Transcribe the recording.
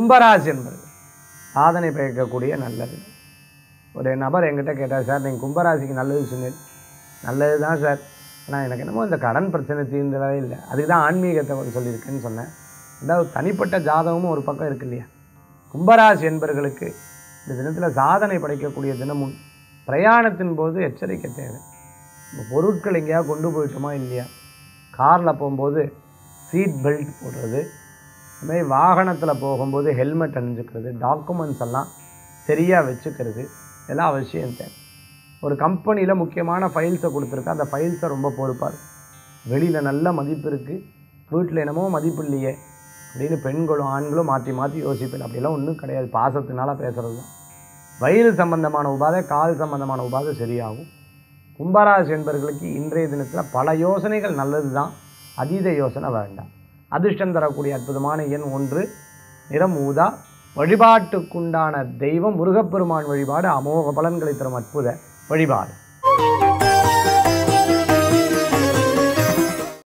கும்பராசி என்பது சாதனை பயக்கக்கூடிய நல்லது ஒரு நபர் என்கிட்ட கேட்டார் சார் நீங்கள் கும்பராசிக்கு நல்லது சொன்னீர் நல்லது தான் சார் ஆனால் எனக்கு என்னமோ இந்த கடன் பிரச்சனை தீர்ந்ததே இல்லை அதுக்கு தான் ஆன்மீகத்தை வந்து சொல்லியிருக்கேன்னு சொன்னேன் அதாவது தனிப்பட்ட ஜாதகமும் ஒரு பக்கம் இருக்கு இல்லையா கும்பராசி என்பவர்களுக்கு இந்த தினத்தில் சாதனை படைக்கக்கூடிய தினமும் பிரயாணத்தின் போது எச்சரிக்கை தேவை நம்ம பொருட்கள் எங்கேயாவது கொண்டு போயிட்டோமா இல்லையா காரில் போகும்போது சீட் பெல்ட் போடுறது அதுமாதிரி வாகனத்தில் போகும்போது ஹெல்மெட் அணிஞ்சுக்கிறது டாக்குமெண்ட்ஸ் எல்லாம் சரியாக வச்சுக்கிறது இதெல்லாம் அவசியம் தேவை ஒரு கம்பெனியில் முக்கியமான ஃபைல்ஸை கொடுத்துருக்கா அந்த ஃபைல்ஸை ரொம்ப பொறுப்பார் வெளியில் நல்ல மதிப்பு இருக்குது வீட்டில் என்னமோ மதிப்பு இல்லையே அப்படின்னு பெண்களும் ஆண்களும் மாற்றி மாற்றி யோசிப்பேன் அப்படிலாம் ஒன்றும் கிடையாது பாசத்தினால பேசுகிறது தான் வயிறு சம்பந்தமான உபாதை கால் சம்பந்தமான உபாதை சரியாகும் கும்பராசி என்பவர்களுக்கு இன்றைய தினத்தில் பல யோசனைகள் நல்லது தான் அதீத யோசனை வேண்டாம் அதிர்ஷ்டம் தரக்கூடிய அற்புதமான எண் ஒன்று நிறம் ஊதா வழிபாட்டுக்குண்டான தெய்வம் முருகப்பெருமான் வழிபாடு அமோக பலன்களை தரும் அற்புத வழிபாடு